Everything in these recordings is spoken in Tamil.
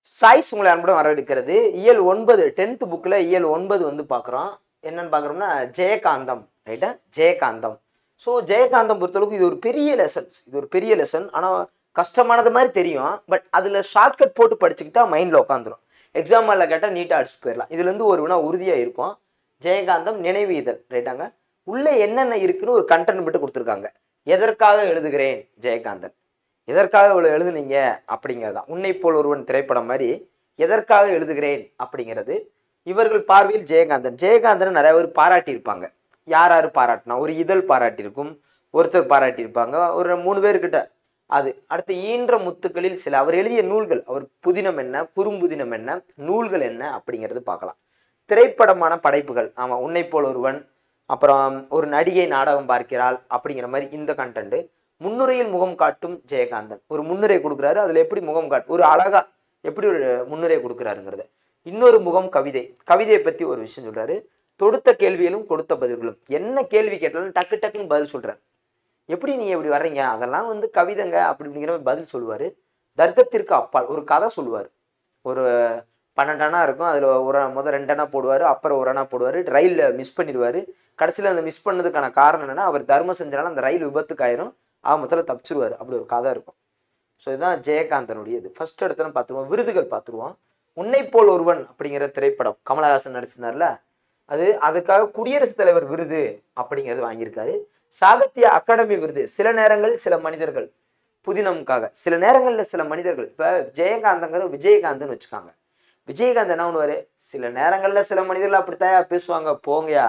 சாய்ஸ் உங்களை அன்புடன் வரவேற்கிறது இயல் ஒன்பது டென்த் புக்கில் இயல் ஒன்பது வந்து பார்க்குறோம் என்னன்னு பார்க்குறோம்னா ஜெயகாந்தம் ரைட்டா ஜெயகாந்தம் ஸோ ஜெயகாந்தம் பொறுத்தளவுக்கு இது ஒரு பெரிய லெசன் இது ஒரு பெரிய லெசன் ஆனால் கஷ்டமானது மாதிரி தெரியும் பட் அதில் ஷார்ட்கட் போட்டு படிச்சுக்கிட்டா மைண்டில் உட்காந்துரும் எக்ஸாம் ஹாலில் கேட்டால் நீட்டாக அடிச்சு போயிடலாம் இதுலேருந்து ஒரு வினா உறுதியாக இருக்கும் ஜெயகாந்தம் நினைவு இதழ் ரைட்டாங்க உள்ளே என்னென்ன இருக்குன்னு ஒரு கண்டென்ட் மட்டும் கொடுத்துருக்காங்க எதற்காக எழுதுகிறேன் ஜெயகாந்தன் எதற்காக இவ்வளோ எழுதுனீங்க அப்படிங்கிறது தான் உன்னை போல் ஒருவன் திரைப்படம் மாதிரி எதற்காக எழுதுகிறேன் அப்படிங்கிறது இவர்கள் பார்வையில் ஜெயகாந்தன் ஜெயகாந்தன் நிறைய பேர் பாராட்டியிருப்பாங்க யார் யார் பாராட்டினா ஒரு இதழ் பாராட்டியிருக்கும் ஒருத்தர் பாராட்டியிருப்பாங்க ஒரு மூணு பேர்கிட்ட அது அடுத்து ஈன்ற முத்துக்களில் சில அவர் எழுதிய நூல்கள் அவர் புதினம் என்ன குறும்புதினம் என்ன நூல்கள் என்ன அப்படிங்கிறது பார்க்கலாம் திரைப்படமான படைப்புகள் ஆமாம் உன்னை போல் ஒருவன் அப்புறம் ஒரு நடிகை நாடகம் பார்க்கிறாள் அப்படிங்கிற மாதிரி இந்த கண்டென்ட் முன்னுரையில் முகம் காட்டும் ஜெயகாந்தன் ஒரு முன்னுரை கொடுக்குறாரு அதில் எப்படி முகம் காட்டு ஒரு அழகா எப்படி ஒரு முன்னுரை கொடுக்குறாருங்கிறத இன்னொரு முகம் கவிதை கவிதையை பற்றி ஒரு விஷயம் சொல்றாரு தொடுத்த கேள்விகளும் கொடுத்த பதில்களும் என்ன கேள்வி கேட்டாலும் டக்கு டக்குன்னு பதில் சொல்றாரு எப்படி நீ இப்படி வர்றீங்க அதெல்லாம் வந்து கவிதைங்க அப்படி அப்படிங்கிற மாதிரி பதில் சொல்லுவார் தர்க்கத்திற்கு அப்பால் ஒரு கதை சொல்லுவார் ஒரு பன்னெண்டனா இருக்கும் அதில் ஒரு முதல் ரெண்டனா போடுவார் அப்புறம் ஒரு அணா போடுவார் ரயிலில் மிஸ் பண்ணிடுவார் கடைசியில் அந்த மிஸ் பண்ணதுக்கான காரணம் என்னன்னா அவர் தர்மம் செஞ்சனால அந்த ரயில் விபத்துக்காயிரும் ஆக மொத்தத்தில் தப்பிச்சிருவார் அப்படி ஒரு கதை இருக்கும் ஸோ இதுதான் ஜெயகாந்தனுடைய இது ஃபர்ஸ்ட் இடத்துல பார்த்துருவோம் விருதுகள் பார்த்துருவோம் உன்னை போல் ஒருவன் அப்படிங்கிற திரைப்படம் கமலஹாசன் நடிச்சிருந்தார்ல அது அதுக்காக குடியரசுத் தலைவர் விருது அப்படிங்கிறது வாங்கியிருக்காரு சாகித்ய அகாடமி விருது சில நேரங்களில் சில மனிதர்கள் புதினமுக்காக சில நேரங்களில் சில மனிதர்கள் இப்போ ஜெயகாந்தங்கிற விஜயகாந்தன் வச்சுக்காங்க விஜயகாந்த் என்ன பண்ணுவார் சில நேரங்களில் சில மனிதர்கள் அப்படித்தாயா பேசுவாங்க போங்கயா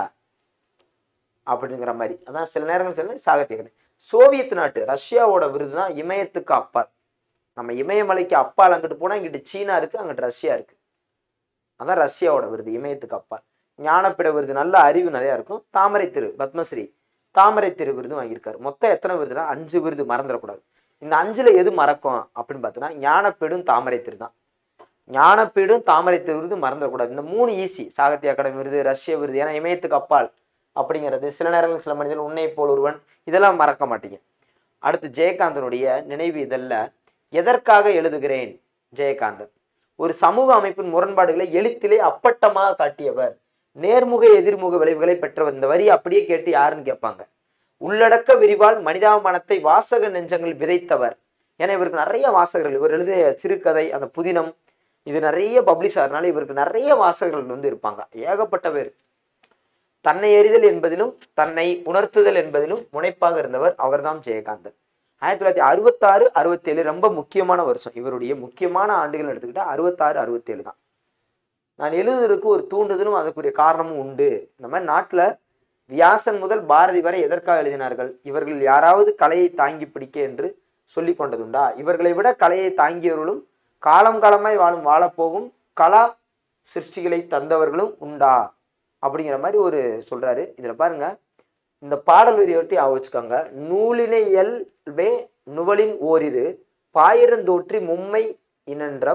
அப்படிங்கிற மாதிரி அதான் சில நேரங்கள் சில சாகித்ய அகாடமி சோவியத் நாட்டு ரஷ்யாவோட விருது தான் இமயத்துக்கு அப்பால் நம்ம இமயமலைக்கு அப்பால் அங்கிட்டு போனால் இங்கிட்டு சீனா இருக்குது அங்கிட்டு ரஷ்யா இருக்குது அதான் ரஷ்யாவோட விருது இமயத்துக்கு அப்பால் ஞானப்பிட விருது நல்ல அறிவு நிறையா இருக்கும் தாமரை திரு பத்மஸ்ரீ தாமரை திரு விருது வாங்கியிருக்காரு மொத்தம் எத்தனை விருதுனா அஞ்சு விருது மறந்துடக்கூடாது இந்த அஞ்சுல எது மறக்கும் அப்படின்னு பார்த்தோன்னா ஞானப்பீடும் தாமரை திரு தான் ஞானப்பீடும் தாமரை திரு விருது மறந்துடக்கூடாது இந்த மூணு ஈஸி சாகித்ய அகாடமி விருது ரஷ்ய விருது ஏன்னா இமயத்துக்கு அப்பால் அப்படிங்கிறது சில நேரங்களில் சில மனிதர்கள் உன்னை போல் ஒருவன் இதெல்லாம் மறக்க மாட்டீங்க அடுத்து ஜெயகாந்தனுடைய நினைவு இதழில் எதற்காக எழுதுகிறேன் ஜெயகாந்தன் ஒரு சமூக அமைப்பின் முரண்பாடுகளை எழுத்திலே அப்பட்டமாக காட்டியவர் நேர்முக எதிர்முக விளைவுகளை பெற்றவர் இந்த வரி அப்படியே கேட்டு யாருன்னு கேட்பாங்க உள்ளடக்க விரிவால் மனிதாபிமானத்தை வாசக நெஞ்சங்கள் விதைத்தவர் ஏன்னா இவருக்கு நிறைய வாசகர்கள் இவர் எழுதிய சிறுகதை அந்த புதினம் இது நிறைய பப்ளிஷ் ஆகிறதுனால இவருக்கு நிறைய வாசகர்கள் வந்து இருப்பாங்க ஏகப்பட்ட பேர் தன்னை எறிதல் என்பதிலும் தன்னை உணர்த்துதல் என்பதிலும் முனைப்பாக இருந்தவர் அவர்தான் ஜெயகாந்தன் ஆயிரத்தி தொள்ளாயிரத்தி அறுபத்தாறு அறுபத்தேழு ரொம்ப முக்கியமான வருஷம் இவருடைய முக்கியமான ஆண்டுகள் எடுத்துக்கிட்டா அறுபத்தாறு அறுபத்தேழு தான் நான் எழுதுவதற்கு ஒரு தூண்டுதலும் அதற்குரிய காரணமும் உண்டு இந்த மாதிரி நாட்டில் வியாசன் முதல் பாரதி வரை எதற்காக எழுதினார்கள் இவர்கள் யாராவது கலையை தாங்கி பிடிக்க என்று சொல்லி கொண்டதுண்டா இவர்களை விட கலையை தாங்கியவர்களும் காலம் காலமாய் வாழும் வாழப்போகும் கலா சிருஷ்டிகளை தந்தவர்களும் உண்டா அப்படிங்கிற மாதிரி ஒரு சொல்றாரு இதுல பாருங்க இந்த பாடல் வரியை ஒட்டி வச்சுக்கோங்க நூலினை இயல்பே நுவலின் ஓரிரு பாயிரந்தோற்றி மும்மை இனன்ற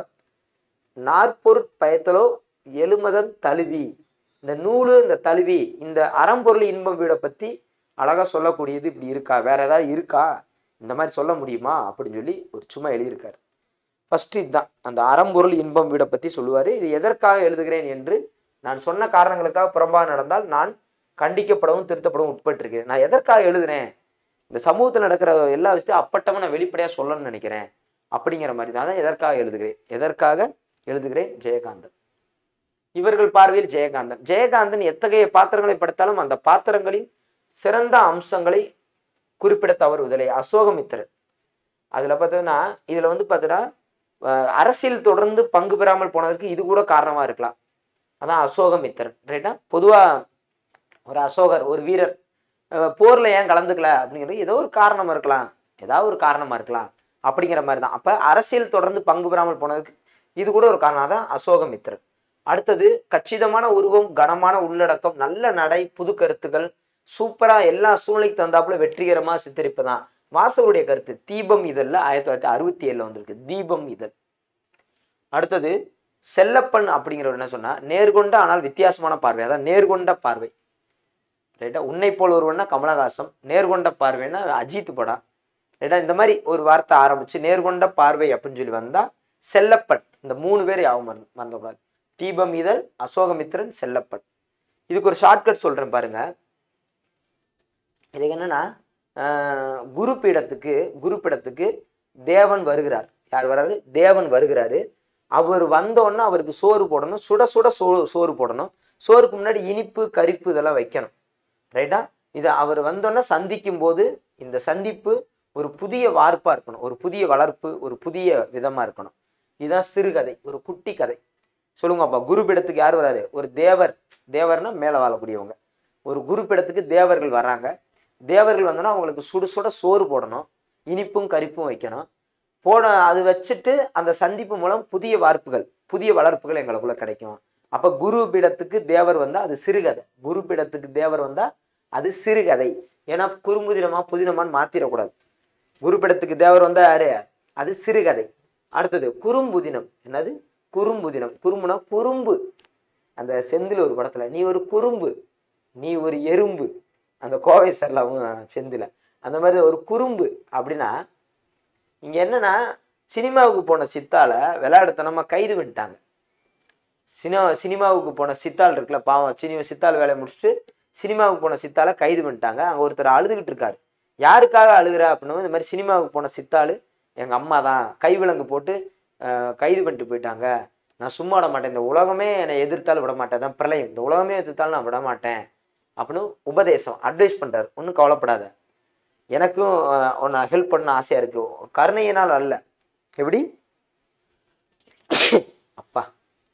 நாற்பொருட் பயத்தலோ எழுமதன் தழுவி இந்த நூலு இந்த தழுவி இந்த அறம்பொருள் இன்பம் வீடை பத்தி அழகா சொல்லக்கூடியது இப்படி இருக்கா வேற ஏதாவது இருக்கா இந்த மாதிரி சொல்ல முடியுமா அப்படின்னு சொல்லி ஒரு சும்மா எழுதியிருக்காரு ஃபர்ஸ்ட் இதுதான் அந்த அறம்பொருள் இன்பம் வீடை பத்தி சொல்லுவாரு இது எதற்காக எழுதுகிறேன் என்று நான் சொன்ன காரணங்களுக்காக புறம்பாக நடந்தால் நான் கண்டிக்கப்படவும் திருத்தப்படவும் உட்பட்டிருக்கிறேன் நான் எதற்காக எழுதுனேன் இந்த சமூகத்தில் நடக்கிற எல்லா விஷயத்தையும் அப்பட்டமாக நான் வெளிப்படையாக சொல்லணும்னு நினைக்கிறேன் அப்படிங்கிற மாதிரி தான் எதற்காக எழுதுகிறேன் எதற்காக எழுதுகிறேன் ஜெயகாந்தன் இவர்கள் பார்வையில் ஜெயகாந்தன் ஜெயகாந்தன் எத்தகைய பாத்திரங்களை படைத்தாலும் அந்த பாத்திரங்களின் சிறந்த அம்சங்களை குறிப்பிட தவறுவதில்லை அசோகமித்திரன் அதில் பார்த்தோன்னா இதில் வந்து பார்த்தீங்கன்னா அரசியல் தொடர்ந்து பங்கு பெறாமல் போனதற்கு இது கூட காரணமாக இருக்கலாம் அதான் அசோகமித்திரன் ரைட்டா பொதுவாக ஒரு அசோகர் ஒரு வீரர் போரில் ஏன் கலந்துக்கல அப்படிங்கிறது ஏதோ ஒரு காரணம் இருக்கலாம் ஏதாவது ஒரு காரணமாக இருக்கலாம் அப்படிங்கிற மாதிரி தான் அப்போ அரசியல் தொடர்ந்து பங்கு பெறாமல் போனதுக்கு இது கூட ஒரு காரணம் தான் அசோகமித்திரன் அடுத்தது கச்சிதமான உருவம் கனமான உள்ளடக்கம் நல்ல நடை புது கருத்துக்கள் சூப்பராக எல்லா சூழ்நிலைக்கு தந்தாப்புல வெற்றிகரமாக சித்தரிப்பதான் வாசகருடைய கருத்து தீபம் இதழில் ஆயிரத்தி தொள்ளாயிரத்தி அறுபத்தி ஏழில் வந்திருக்கு தீபம் இதழ் அடுத்தது செல்லப்பன் அப்படிங்கிறவர் என்ன சொன்னா நேர்கொண்ட ஆனால் வித்தியாசமான பார்வை அதான் நேர்கொண்ட பார்வை ரைட்டா உன்னை போல் ஒருவன்னா கமலஹாசன் நேர்கொண்ட பார்வைன்னா அஜித் படம் ரைட்டா இந்த மாதிரி ஒரு வார்த்தை ஆரம்பிச்சு நேர்கொண்ட பார்வை அப்படின்னு சொல்லி வந்தா செல்லப்பன் இந்த மூணு பேர் யாவும் மறந்து மறந்துடக்கூடாது தீபமிதழ் அசோகமித்திரன் செல்லப்பன் இதுக்கு ஒரு ஷார்ட்கட் சொல்றேன் பாருங்க இதுக்கு என்னன்னா ஆஹ், குரு பீடத்துக்கு குரு பீடத்துக்கு தேவன் வருகிறார் யார் வர்றாரு தேவன் வருகிறாரு அவர் வந்தோடனே அவருக்கு சோறு போடணும் சுட சுட சோ சோறு போடணும் சோறுக்கு முன்னாடி இனிப்பு கரிப்பு இதெல்லாம் வைக்கணும் ரைட்டா இதை அவர் வந்தோடனே சந்திக்கும் போது இந்த சந்திப்பு ஒரு புதிய வார்ப்பா இருக்கணும் ஒரு புதிய வளர்ப்பு ஒரு புதிய விதமா இருக்கணும் இதுதான் சிறுகதை ஒரு குட்டி கதை சொல்லுங்க அப்பா குருபீடத்துக்கு யார் வராரு ஒரு தேவர் தேவர்னா மேலே வாழக்கூடியவங்க ஒரு குருபீடத்துக்கு தேவர்கள் வர்றாங்க தேவர்கள் வந்தோன்னா அவங்களுக்கு சுடு சுட சோறு போடணும் இனிப்பும் கரிப்பும் வைக்கணும் போட அது வச்சுட்டு அந்த சந்திப்பு மூலம் புதிய வார்ப்புகள் புதிய வளர்ப்புகள் எங்களுக்குள்ள கிடைக்கும் அப்ப குரு பீடத்துக்கு தேவர் வந்தா அது சிறுகதை குரு பீடத்துக்கு தேவர் வந்தா அது சிறுகதை ஏன்னா குறும்புதினமா புதினமான்னு மாத்திரக்கூடாது குரு பீடத்துக்கு தேவர் வந்தா யாரு அது சிறுகதை அடுத்தது குறும்புதினம் என்னது குறும்புதினம் குறும்புனா குறும்பு அந்த செந்தில் ஒரு படத்துல நீ ஒரு குறும்பு நீ ஒரு எறும்பு அந்த கோவை சரலாவும் செந்தில அந்த மாதிரி ஒரு குறும்பு அப்படின்னா இங்க என்னன்னா சினிமாவுக்கு போன சித்தால விளையாடுத்தனமா கைது பண்ணிட்டாங்க சினிமா சினிமாவுக்கு போன சித்தாள் இருக்குல்ல பாவம் சினிமா சித்தாள் வேலையை முடிச்சுட்டு சினிமாவுக்கு போன சித்தால கைது பண்ணிட்டாங்க அங்க ஒருத்தர் அழுதுகிட்டு இருக்காரு யாருக்காக அழுகுற அப்படின்னா இந்த மாதிரி சினிமாவுக்கு போன சித்தாள் எங்க அம்மா தான் கைவிலங்கு போட்டு அஹ், கைது பண்ணிட்டு போயிட்டாங்க நான் சும்மா விட மாட்டேன் இந்த உலகமே என்னை எதிர்த்தாலும் விட மாட்டேன் தான் பிரளயம் இந்த உலகமே எதிர்த்தாலும் நான் விட மாட்டேன் அப்படின்னு உபதேசம் அட்வைஸ் பண்றாரு ஒன்றும் கவலைப்படாத எனக்கும் அஹ், உன்னை ஹெல்ப் பண்ண ஆசையா இருக்கு கருணையினால் அல்ல எப்படி அப்பா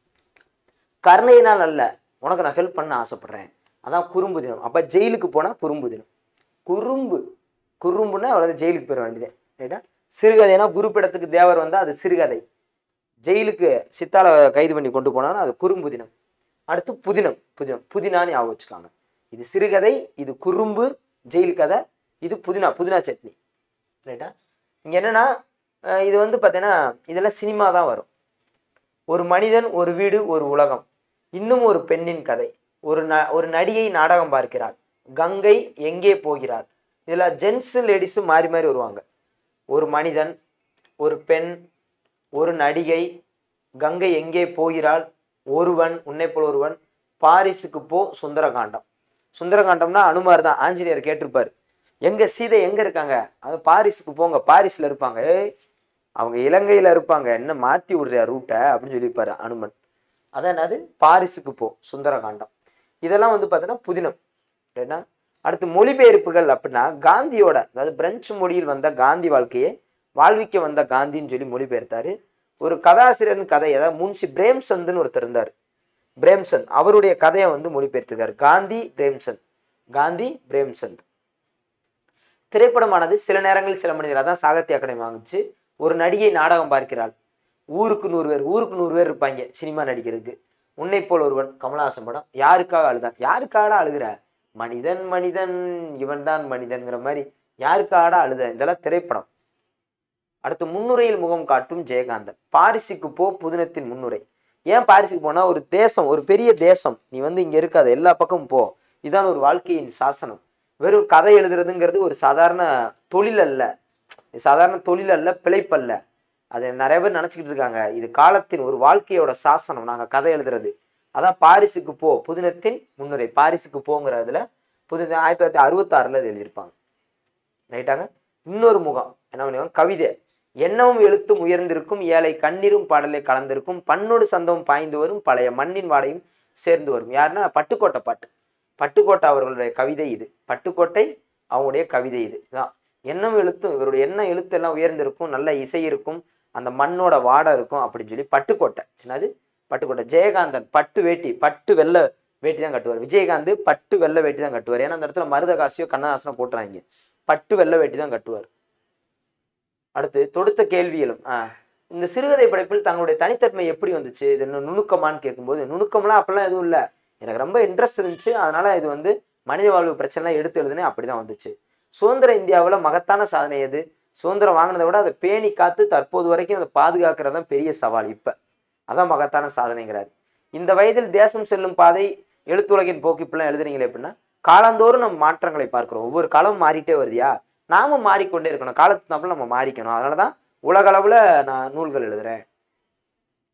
கருணையினால் அல்ல உனக்கு நான் ஹெல்ப் பண்ண ஆசைப்படுறேன் அதான் குறும்பு தினம் அப்ப ஜெயிலுக்கு போனா குறும்பு தினம் குறும்பு குறும்புன்னா அவ்வளவு ஜெயிலுக்கு போயிட வேண்டியது ரைட்டா சிறுகதைனா குருப்பிடத்துக்கு தேவர் வந்தா அது சிறுகதை ஜெயிலுக்கு சித்தால கைது பண்ணி கொண்டு போனாலும் அது குறும்பு தினம் அடுத்து புதினம் புதினம் புதினான்னு ஞாபகம் வச்சுக்காங்க இது சிறுகதை இது குறும்பு ஜெயில் கதை இது புதினா புதினா சட்னி ரைட்டா இங்க என்னன்னா அஹ் இது வந்து பார்த்தீங்கன்னா இதெல்லாம் சினிமா தான் வரும் ஒரு மனிதன் ஒரு வீடு ஒரு உலகம் இன்னும் ஒரு பெண்ணின் கதை ஒரு ந ஒரு நடிகை நாடகம் பார்க்கிறாள் கங்கை எங்கே போகிறாள் இதில் ஜென்ஸு லேடிஸும் மாறி மாறி வருவாங்க ஒரு மனிதன் ஒரு பெண் ஒரு நடிகை கங்கை எங்கே போகிறாள் ஒருவன் உன்னை போல் ஒருவன் பாரிஸுக்கு போ சுந்தரகாண்டம் சுந்தரகாண்டம்னா அனுமார் தான் ஆஞ்சநேயர் கேட்டிருப்பாரு எங்க சீதை எங்க இருக்காங்க அது பாரிஸுக்கு போங்க பாரிஸ்ல இருப்பாங்க ஏய் அவங்க இலங்கையில இருப்பாங்க என்ன மாத்தி விடுறியா ரூட்டை அப்படின்னு சொல்லியிருப்பாரு அனுமன் அதான் என்னது பாரிஸுக்கு போ சுந்தரகாண்டம் இதெல்லாம் வந்து பார்த்தீங்கன்னா புதினம் ஏன்னா அடுத்து மொழிபெயர்ப்புகள் அப்படின்னா காந்தியோட அதாவது பிரெஞ்சு மொழியில் வந்த காந்தி வாழ்க்கையை வாழ்விக்க வந்த காந்தின்னு சொல்லி மொழிபெயர்த்தாரு ஒரு கதாசிரியர்னு கதை அதாவது முன்சி பிரேம்சந்த்னு ஒருத்தர் இருந்தார் பிரேம்சந்த் அவருடைய கதையை வந்து மொழிபெயர்த்திருக்காரு காந்தி பிரேம்சந்த் காந்தி பிரேம்சந்த் திரைப்படமானது சில நேரங்களில் சில மனிதர் அதான் சாகித்ய அகாடமி வாங்குச்சு ஒரு நடிகை நாடகம் பார்க்கிறாள் ஊருக்கு நூறு பேர் ஊருக்கு நூறு பேர் இருப்பாங்க சினிமா நடிக்கிறதுக்கு உன்னை போல் ஒருவன் கமலஹாசன் படம் யாருக்காக அழுதான் யாருக்காக அழுகிற மனிதன் மனிதன் இவன்தான் மனிதன்கிற மாதிரி யாருக்காக அழுத இதெல்லாம் திரைப்படம் அடுத்து முன்னுரையில் முகம் காட்டும் ஜெயகாந்தன் பாரிஸுக்கு போ புதினத்தின் முன்னுரை ஏன் பாரிஸுக்கு போனா ஒரு தேசம் ஒரு பெரிய தேசம் நீ வந்து இங்க இருக்காத எல்லா பக்கமும் போ இதான் ஒரு வாழ்க்கையின் சாசனம் வெறும் கதை எழுதுறதுங்கிறது ஒரு சாதாரண தொழில் அல்ல இது சாதாரண தொழில் அல்ல பிழைப்பு அல்ல அது நிறைய பேர் நினச்சிக்கிட்டு இருக்காங்க இது காலத்தின் ஒரு வாழ்க்கையோட சாசனம் நாங்கள் கதை எழுதுறது அதான் பாரிஸுக்கு போ புதினத்தின் முன்னுரை பாரிஸுக்கு போங்கிறதுல புது ஆயிரத்தி தொள்ளாயிரத்தி அறுபத்தாறுல இது எழுதியிருப்பாங்க ரைட்டாங்க இன்னொரு முகம் என்ன பண்ணுவாங்க கவிதை எண்ணமும் எழுத்தும் உயர்ந்திருக்கும் ஏழை கண்ணீரும் பாடலை கலந்திருக்கும் பண்ணோடு சந்தமும் பாய்ந்து வரும் பழைய மண்ணின் வாடையும் சேர்ந்து வரும் யாருன்னா பட்டுக்கோட்டை பாட்டு பட்டுக்கோட்டை அவர்களுடைய கவிதை இது பட்டுக்கோட்டை அவங்களுடைய கவிதை இது தான் எண்ணம் எழுத்தும் இவருடைய எண்ணம் எழுத்து எல்லாம் உயர்ந்திருக்கும் நல்ல இசை இருக்கும் அந்த மண்ணோட வாடை இருக்கும் அப்படின்னு சொல்லி பட்டுக்கோட்டை என்னது பட்டுக்கோட்டை ஜெயகாந்தன் பட்டு வேட்டி பட்டு வெள்ளை வேட்டி தான் கட்டுவார் விஜயகாந்த் பட்டு வெள்ளை வேட்டி தான் கட்டுவார் ஏன்னா அந்த இடத்துல மருதகாசியோ கண்ணதாசனோ போட்டுறாங்க பட்டு வெள்ளை வேட்டி தான் கட்டுவார் அடுத்து தொடுத்த கேள்வியிலும் ஆஹ் இந்த சிறுகதை படைப்பில் தங்களுடைய தனித்தன்மை எப்படி வந்துச்சு இது இன்னும் நுணுக்கமான்னு கேட்கும்போது நுணுக்கம்லாம் அப்பெல்லாம் எதுவும் இல்லை எனக்கு ரொம்ப இன்ட்ரெஸ்ட் இருந்துச்சு அதனால இது வந்து மனித வாழ்வு பிரச்சனைலாம் எடுத்து எழுதுனேன் அப்படிதான் வந்துச்சு சுதந்திர இந்தியாவில் மகத்தான சாதனை எது சுதந்திரம் வாங்கினதை விட அதை பேணி காத்து தற்போது வரைக்கும் அதை பாதுகாக்கிறது தான் பெரிய சவால் இப்போ அதான் மகத்தான சாதனைங்கிறாரு இந்த வயதில் தேசம் செல்லும் பாதை எழுத்துலகின் போக்கு இப்படிலாம் எழுதுறீங்களே அப்படின்னா காலந்தோறும் நம்ம மாற்றங்களை பார்க்கிறோம் ஒவ்வொரு காலமும் மாறிட்டே வருதியா நாமும் மாறிக்கொண்டே இருக்கணும் காலத்து நம்ம நம்ம மாறிக்கணும் அதனால தான் உலகளவில் நான் நூல்கள் எழுதுறேன்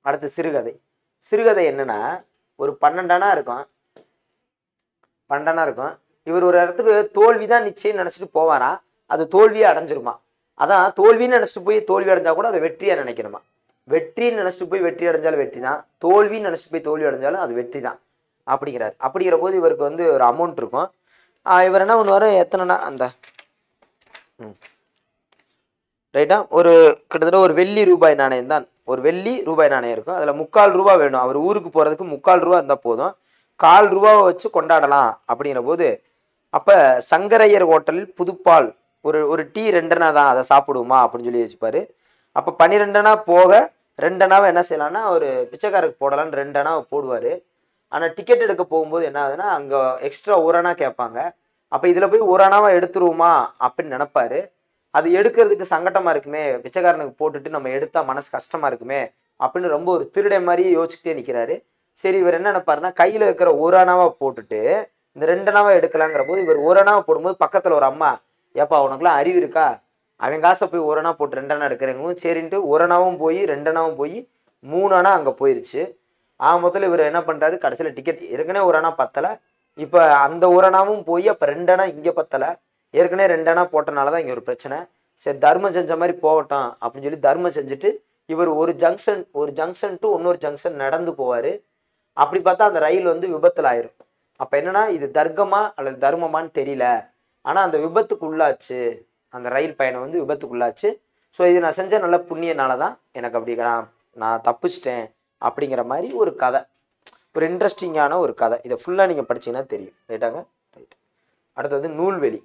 அடுத்து சிறுகதை சிறுகதை என்னன்னா ஒரு பன்னெண்டனா இருக்கும் பன்னெண்டனா இருக்கும் இவர் ஒரு இடத்துக்கு தோல்வி தான் நிச்சயம் நினைச்சிட்டு போவாராம் அது தோல்வியே அடைஞ்சிருமா அதான் தோல்வின்னு நினைச்சிட்டு போய் தோல்வி அடைஞ்சா கூட அதை வெற்றியா நினைக்கணுமா வெற்றின்னு நினைச்சிட்டு போய் வெற்றி அடைஞ்சாலும் வெற்றி தான் தோல்வின்னு நினைச்சிட்டு போய் தோல்வி அடைஞ்சாலும் அது வெற்றி தான் அப்படிங்கிறார் அப்படிங்கிற போது இவருக்கு வந்து ஒரு அமௌண்ட் இருக்கும் ஆஹ் இவர் என்ன பண்ணுவார் எத்தனைனா அந்த ம் ரைட்டா ஒரு கிட்டத்தட்ட ஒரு வெள்ளி ரூபாய் நாணயம் தான் ஒரு வெள்ளி ரூபாய் நாணயம் இருக்கும் அதில் முக்கால் ரூபா வேணும் அவர் ஊருக்கு போகிறதுக்கு முக்கால் ரூபா இருந்தால் போதும் கால் ரூபாவை வச்சு கொண்டாடலாம் அப்படிங்கிற போது அப்போ சங்கரையர் ஹோட்டலில் புதுப்பால் ஒரு ஒரு டீ ரெண்டனா தான் அதை சாப்பிடுவோமா அப்படின்னு சொல்லி வச்சுப்பாரு அப்போ பன்னிரெண்டனா போக ரெண்டனாவை என்ன செய்யலாம்னா ஒரு பிச்சைக்காரருக்கு போடலான்னு ரெண்டனா போடுவார் ஆனால் டிக்கெட் எடுக்க போகும்போது என்ன ஆகுதுன்னா அங்கே எக்ஸ்ட்ரா ஒரு அணா கேட்பாங்க அப்போ இதில் போய் ஒரு அணாவை எடுத்துருவோமா அப்படின்னு நினைப்பாரு அது எடுக்கிறதுக்கு சங்கட்டமா இருக்குமே பிச்சைக்காரனுக்கு போட்டுட்டு நம்ம எடுத்தா மனசு கஷ்டமா இருக்குமே அப்படின்னு ரொம்ப ஒரு திருடை மாதிரி யோசிச்சுட்டே நிற்கிறாரு சரி இவர் என்ன நினைப்பாருன்னா கையில் இருக்கிற ஒரு அணாவை போட்டுட்டு இந்த ரெண்டு அணாவை எடுக்கலாங்கிற போது இவர் ஒரு அணாவை போடும்போது பக்கத்தில் ஒரு அம்மா ஏப்பா உனக்குலாம் அறிவு இருக்கா அவன் காசை போய் ஒரு அணா போட்டு ரெண்டு அணா எடுக்கிறவங்க சரின்ட்டு ஒரு அணாவும் போய் ரெண்டு அணாவும் போய் மூணு அணா அங்கே போயிருச்சு ஆ முதல்ல இவர் என்ன பண்ணுறாரு கடைசியில் டிக்கெட் ஏற்கனவே ஒரு அணா பத்தலை இப்போ அந்த ஒரு அணாவும் போய் அப்போ ரெண்டு அணா இங்கே பத்தலை ஏற்கனவே ரெண்டு அணா போட்டனால தான் இங்கே ஒரு பிரச்சனை சரி தர்மம் செஞ்ச மாதிரி போகட்டும் அப்படின்னு சொல்லி தர்மம் செஞ்சுட்டு இவர் ஒரு ஜங்ஷன் ஒரு ஜங்ஷன் டு இன்னொரு ஜங்ஷன் நடந்து போவார் அப்படி பார்த்தா அந்த ரயில் வந்து விபத்தில் ஆயிரும் அப்போ என்னன்னா இது தர்க்கமா அல்லது தர்மமான்னு தெரியல ஆனால் அந்த விபத்துக்கு உள்ளாச்சு அந்த ரயில் பயணம் வந்து விபத்துக்குள்ளாச்சு ஸோ இது நான் செஞ்ச நல்ல புண்ணியனால தான் எனக்கு அப்படி நான் நான் தப்பிச்சிட்டேன் அப்படிங்கிற மாதிரி ஒரு கதை ஒரு இன்ட்ரெஸ்டிங்கான ஒரு கதை இதை ஃபுல்லாக நீங்கள் படிச்சீங்கன்னா தெரியும் ரைட்டாங்க ரைட் அடுத்தது நூல்வெளி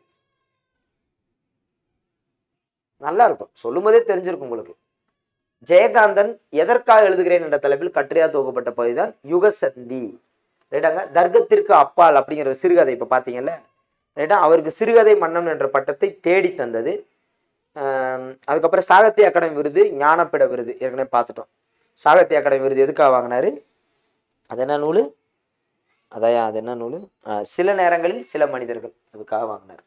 நல்லா இருக்கும் சொல்லும் போதே தெரிஞ்சிருக்கும் உங்களுக்கு ஜெயகாந்தன் எதற்காக எழுதுகிறேன் என்ற தலைப்பில் கட்டுரையா தொகுக்கப்பட்ட பகுதிதான் யுகசந்தி ரைட்டாங்க தர்க்கத்திற்கு அப்பால் அப்படிங்கிற ஒரு சிறுகதை இப்போ பார்த்தீங்கல்ல ரைட்டா அவருக்கு சிறுகதை மன்னன் என்ற பட்டத்தை தேடி தந்தது ஆம், அதுக்கப்புறம் சாகித்ய அகாடமி விருது ஞானப்பிட விருது ஏற்கனவே பார்த்துட்டோம் சாகித்ய அகாடமி விருது எதுக்காக வாங்கினாரு அது என்ன நூல் அதையா அது என்ன நூல் ஆ, சில நேரங்களில் சில மனிதர்கள் அதுக்காக வாங்கினார்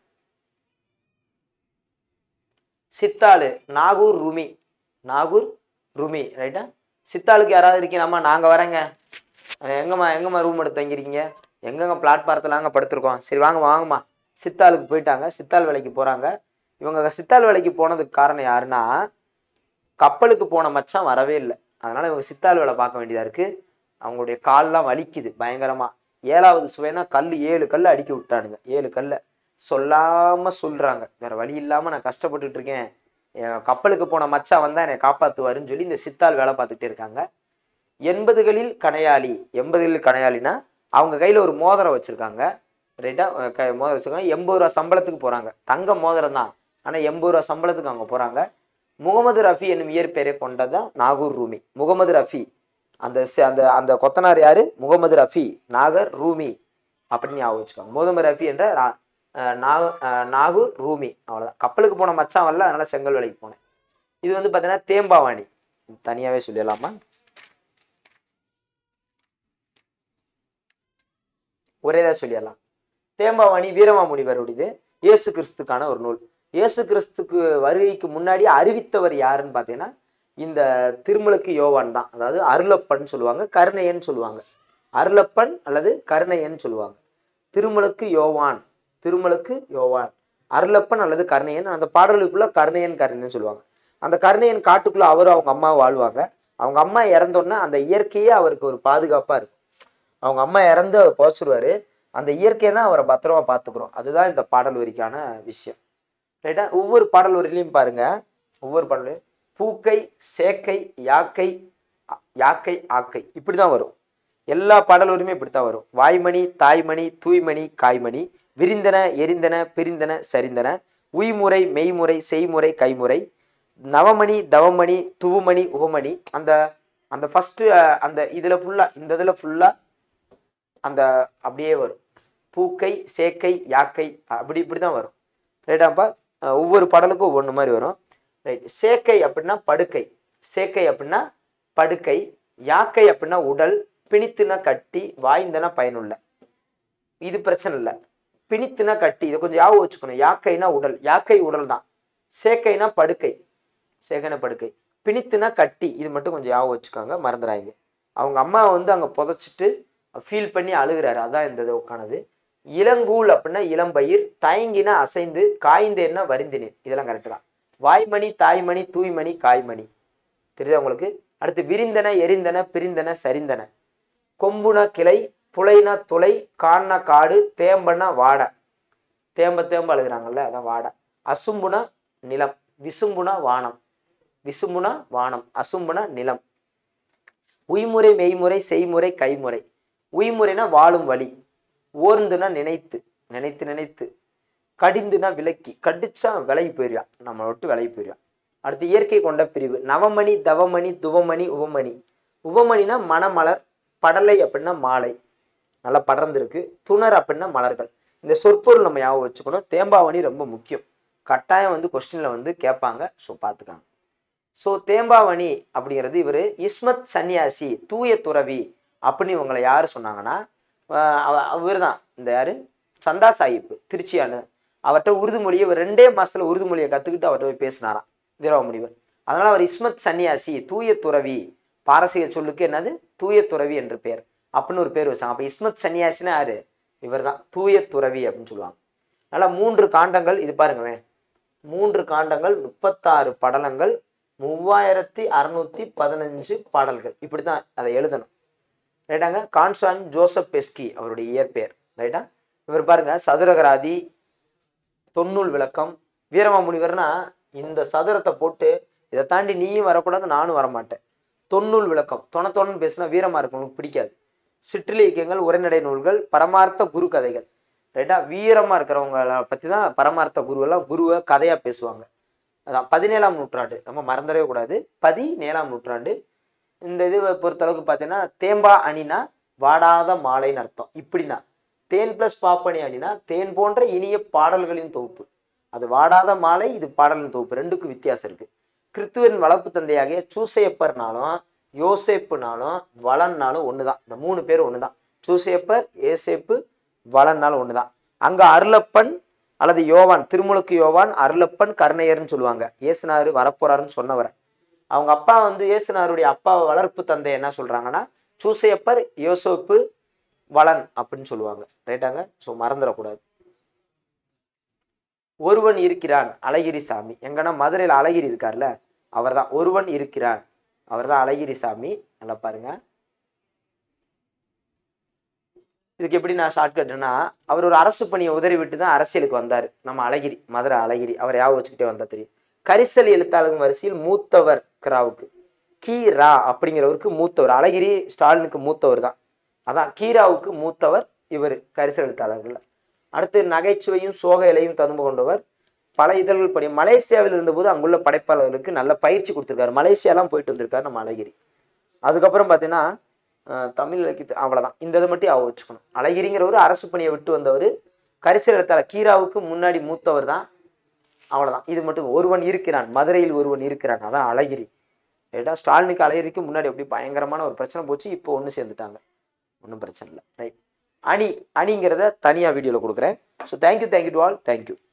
சித்தாளு நாகூர் ருமி நாகூர் ருமி ரைட்டா சித்தாளுக்கு யாராவது இருக்கீங்களாம்மா நாங்கள் வரேங்க அஹ் எங்கம்மா எங்கம்மா ரூம் எடுத்து தங்கியிருக்கீங்க எங்கெங்க பிளாட்பாரத்தில் அங்கே படுத்திருக்கோம் சரி வாங்க வாங்கம்மா சித்தாளுக்கு போயிட்டாங்க சித்தாள் வேலைக்கு போகிறாங்க இவங்க சித்தாள் வேலைக்கு போனதுக்கு காரணம் யாருன்னா கப்பலுக்கு போன மச்சான் வரவே இல்லை அதனால இவங்க சித்தாள் வேலை பார்க்க வேண்டியதா இருக்கு அவங்களுடைய கால்லாம் வலிக்குது பயங்கரமா ஏழாவது சுவைனா கல் ஏழு கல் அடுக்கி விட்டானுங்க ஏழு கல்லை சொல்லாம சொல்றாங்க வேற வழி இல்லாம நான் கஷ்டப்பட்டுட்டு இருக்கேன் என் கப்பலுக்கு போன மச்சான் வந்தா என்னை காப்பாத்துவாருன்னு சொல்லி இந்த சித்தாள் வேலை பார்த்துட்டே இருக்காங்க எண்பதுகளில் கணையாளி எண்பதுகளில் கணையாளினா அவங்க கையில ஒரு மோதிரம் வச்சிருக்காங்க ரைட்டா க மோதிரம் வச்சிருக்காங்க எண்பது ரூபா சம்பளத்துக்கு போறாங்க தங்க மோதிரம் தான் ஆனா எண்பது ரூபா சம்பளத்துக்கு அவங்க போறாங்க முகமது ரஃபி என்னும் இயற்பெயரை கொண்டதான் நாகூர் ரூமி முகமது ரஃபி அந்த சி- அந்த அந்த கொத்தனார் யாரு முகமது ரஃபி நாகர் ரூமி அப்படின்னு ஞாபகம் வச்சுக்கோங்க முகமது ரஃபி என்ற ரா- அஹ் நாக- அஹ் நாகூர் ரூமி அவ்வளோதான் கப்பலுக்கு போன மச்சான் வரல அதனால செங்கல் வேலைக்கு போனேன் இது வந்து பார்த்தீங்கன்னா தேம்பாவாணி தனியாவே சொல்லிடலாமா ஒரே தான் சொல்லிடலாம் தேம்பாவாணி வீரமாமுனிவருடையது இயேசு கிறிஸ்துக்கான ஒரு நூல் இயேசு கிறிஸ்துக்கு வருகைக்கு முன்னாடி அறிவித்தவர் யாருன்னு பார்த்தீங்கன்னா இந்த திருமலுக்கு யோவான் தான் அதாவது அருளப்பன் சொல்லுவாங்க கருணையன் சொல்லுவாங்க அருளப்பன் அல்லது கருணையன் சொல்லுவாங்க திருமலுக்கு யோவான் திருமலுக்கு யோவான் அருளப்பன் அல்லது கருணையன் அந்த பாடலுக்குள்ள கருணையன் கருணையன் சொல்லுவாங்க அந்த கருணையன் காட்டுக்குள்ள அவரும் அவங்க அம்மா வாழ்வாங்க அவங்க அம்மா இறந்தோன்னா அந்த இயற்கையே அவருக்கு ஒரு பாதுகாப்பா இருக்கும் அவங்க அம்மா இறந்து அவர் புதைச்சிருவாரு அந்த இயற்கையை தான் அவரை பத்திரமா பார்த்துக்கிறோம் அதுதான் இந்த பாடல் வரிக்கான விஷயம் ரைட்டா ஒவ்வொரு பாடல் வரிலையும் பாருங்க ஒவ்வொரு பாடலையும் பூக்கை சேக்கை யாக்கை அ- யாக்கை ஆக்கை இப்படி தான் வரும் எல்லா பாடல் வரியுமே இப்படித்தான் வரும் வாய்மணி தாய்மணி தூய்மணி காய்மணி விரிந்தன எரிந்தன பிரிந்தன சரிந்தன உய்முறை மெய்முறை செய்முறை கைமுறை நவமணி தவமணி துவுமணி உவமணி அந்த அந்த ஃபர்ஸ்ட் அந்த இதுல ஃபுல்லா இந்த இதுல ஃபுல்லா அந்த அப்படியே வரும் பூக்கை சேக்கை யாக்கை அப்படி இப்படி தான் வரும் ரைட்டாப்பா அஹ் ஒவ்வொரு பாடலுக்கும் ஒவ்வொன்று மாதிரி வரும் ரைட் சேக்கை அப்படின்னா படுக்கை சேக்கை அப்படின்னா படுக்கை யாக்கை அப்படின்னா உடல் பிணித்துனா கட்டி வாய்ந்தனா பயனுள்ள இது பிரச்சனை இல்லை பிணித்துனா கட்டி இதை கொஞ்சம் ஞாபகம் வச்சுக்கணும் யாக்கைனா உடல் யாக்கை உடல் தான் சேக்கைனா படுக்கை சேக்கைனா படுக்கை பிணித்துனா கட்டி இது மட்டும் கொஞ்சம் ஞாபகம் வச்சுக்கோங்க மறந்துடாதீங்க அவங்க அம்மா வந்து அங்கே புதைச்சிட்டு ஃபீல் பண்ணி அழுகிறாரு அதான் இந்த இது உட்கானது இளங்கூல் அப்படின்னா இளம்பயிர் தயங்கினா அசைந்து காய்ந்தேன்னா வருந்தினேன் இதெல்லாம் கரெக்டு தான் வாய்மணி தாய்மணி தூய்மணி காய்மணி தெரியுதா உங்களுக்கு அடுத்து விரிந்தன எரிந்தன பிரிந்தன சரிந்தன கொம்புனா கிளை புலைனா துளை கான்னா காடு தேம்பனா வாடை தேம்ப தேம்ப அழுகிறாங்கல்ல அதான் வாடை அசும்புனா நிலம் விசும்புனா வானம் விசும்புனா வானம் அசும்புனா நிலம் உய்முறை மெய்முறை செய்முறை கைமுறை உய்முறைனா வாழும் வழி ஓர்ந்துனா நினைத்து நினைத்து நினைத்து கடிந்துனா விலக்கி கடிச்சா விலகி போயிடுவான் நம்ம விட்டு விலகி போயிடுவான் அடுத்து இயற்கை கொண்ட பிரிவு நவமணி தவமணி துவமணி உவமணி உவமணினா மணமலர் படலை அப்படின்னா மாலை நல்லா படர்ந்திருக்கு துணர் அப்படின்னா மலர்கள் இந்த சொற்பொருள் நம்ம ஞாபகம் வச்சுக்கணும் தேம்பாவணி ரொம்ப முக்கியம் கட்டாயம் வந்து கொஸ்டினில் வந்து கேட்பாங்க ஸோ பார்த்துக்காங்க ஸோ தேம்பாவணி அப்படிங்கிறது இவர் இஸ்மத் சன்னியாசி தூய துறவி அப்படின்னு இவங்களை யார் சொன்னாங்கன்னா அவர் தான் இந்த யார் சந்தா சாஹிப் திருச்சியானு அவர்கிட்ட உருது மொழியை ஒரு ரெண்டே மாசத்துல உருது மொழியை கற்றுக்கிட்டு அவர்கிட்ட போய் பேசினாராம் வீரவ முனிவர் அதனால அவர் இஸ்மத் சன்னியாசி தூய துறவி பாரசீக சொல்லுக்கு என்னது தூய துறவி என்று பேர் அப்படின்னு ஒரு பேர் வச்சாங்க அப்போ இஸ்மத் சன்னியாசினா யாரு இவர் தான் தூய துறவி அப்படின்னு சொல்லுவாங்க அதனால மூன்று காண்டங்கள் இது பாருங்கவே மூன்று காண்டங்கள் முப்பத்தாறு படலங்கள் மூவாயிரத்தி அறுநூத்தி பதினஞ்சு பாடல்கள் இப்படி தான் அதை எழுதணும் ரைட்டாங்க கான்ஸ்டான் ஜோசப் பெஸ்கி அவருடைய இயற்பெயர் ரைட்டா இவர் பாருங்க சதுரகராதி தொன்னூல் விளக்கம் வீரமாமுனிவர்னா இந்த சதுரத்தை போட்டு இதை தாண்டி நீயும் வரக்கூடாது நானும் வரமாட்டேன் தொன்னூல் விளக்கம் தொணத்தொன்னு பேசினா வீரமா இருக்கவங்களுக்கு பிடிக்காது சிற்றிலக்கியங்கள் உரைநடை நூல்கள் பரமார்த்த குரு கதைகள் ரைட்டா வீரமா இருக்கிறவங்கள பத்தி தான் பரமார்த்த குருவெல்லாம் குருவை கதையா பேசுவாங்க அதான் பதினேழாம் நூற்றாண்டு நம்ம மறந்துடவே கூடாது பதினேழாம் நூற்றாண்டு இந்த இது பொறுத்தளவுக்கு பார்த்தீங்கன்னா தேம்பா அணினா வாடாத மாலைன்னு அர்த்தம் இப்படின்னா தேன் பிளஸ் பாப்பனி அணினா தேன் போன்ற இனிய பாடல்களின் தொகுப்பு அது வாடாத மாலை இது பாடலின் தொகுப்பு ரெண்டுக்கும் வித்தியாசம் இருக்கு கிறித்துவின் வளர்ப்பு தந்தையாகிய சூசையப்பர்னாலும் யோசேப்புனாலும் வளன்னாலும் ஒன்று தான் இந்த மூணு பேர் ஒன்று தான் சூசையப்பர் ஏசேப்பு வளன்னாலும் ஒன்று தான் அங்கே அருளப்பன் அல்லது யோவான் திருமுழுக்கு யோவான் அருளப்பன் கருணையர்னு சொல்லுவாங்க ஏசுனாரு வரப்போறாருன்னு சொன்னவரை அவங்க அப்பா வந்து இயேசுனாருடைய அப்பா வளர்ப்பு தந்தை என்ன சொல்றாங்கன்னா சூசையப்பர் யோசோப்பு வளன் அப்படின்னு சொல்லுவாங்க ரைட்டாங்க ஸோ மறந்துடக்கூடாது ஒருவன் இருக்கிறான் அழகிரி சாமி எங்கன்னா மதுரையில் அழகிரி இருக்கார்ல அவர் தான் ஒருவன் இருக்கிறான் அவர் தான் அழகிரி சாமி நல்லா பாருங்க இதுக்கு எப்படி நான் ஷார்ட்கட்னா அவர் ஒரு அரசு பணியை உதறி விட்டு தான் அரசியலுக்கு வந்தார் நம்ம அழகிரி மதுரை அழகிரி அவர் யாவை வச்சுக்கிட்டே வந்தா தெரியும் கரிசல் எழுத்தாளர் வரிசையில் மூத்தவர் கிராவுக்கு கீ ரா அப்படிங்கிறவருக்கு மூத்தவர் அழகிரி ஸ்டாலினுக்கு மூத்தவர் தான் அதான் கீராவுக்கு மூத்தவர் இவர் கரிசல் எழுத்தாளர்கள் அடுத்து நகைச்சுவையும் சோக இலையும் ததும்பு கொண்டவர் பல இதழ்கள் படி மலேசியாவில் இருந்தபோது அங்குள்ள படைப்பாளர்களுக்கு நல்ல பயிற்சி கொடுத்துருக்காரு மலேசியாலாம் போயிட்டு வந்திருக்காரு நம்ம அழகிரி அதுக்கப்புறம் பார்த்தீங்கன்னா அஹ், தமிழ் இலக்கியத்து அவ்வளோதான் இந்த இதை மட்டும் அவ வச்சுக்கணும் அழகிரிங்கிறவர் அரசு பணியை விட்டு வந்தவர் கரிசல் எழுத்தாளர் கீராவுக்கு முன்னாடி மூத்தவர் தான் அவ்வளோதான் இது மட்டும் ஒருவன் இருக்கிறான் மதுரையில் ஒருவன் இருக்கிறான் அதான் அழகிரி ரைட்டா ஸ்டாலினுக்கு அழகிரிக்கு முன்னாடி அப்படி பயங்கரமான ஒரு பிரச்சனை போச்சு இப்போ ஒன்று சேர்ந்துட்டாங்க ஒன்றும் பிரச்சனை இல்லை ரைட் அணி அணிங்கிறத தனியாக வீடியோவில் கொடுக்குறேன் so thank you thank you to all thank you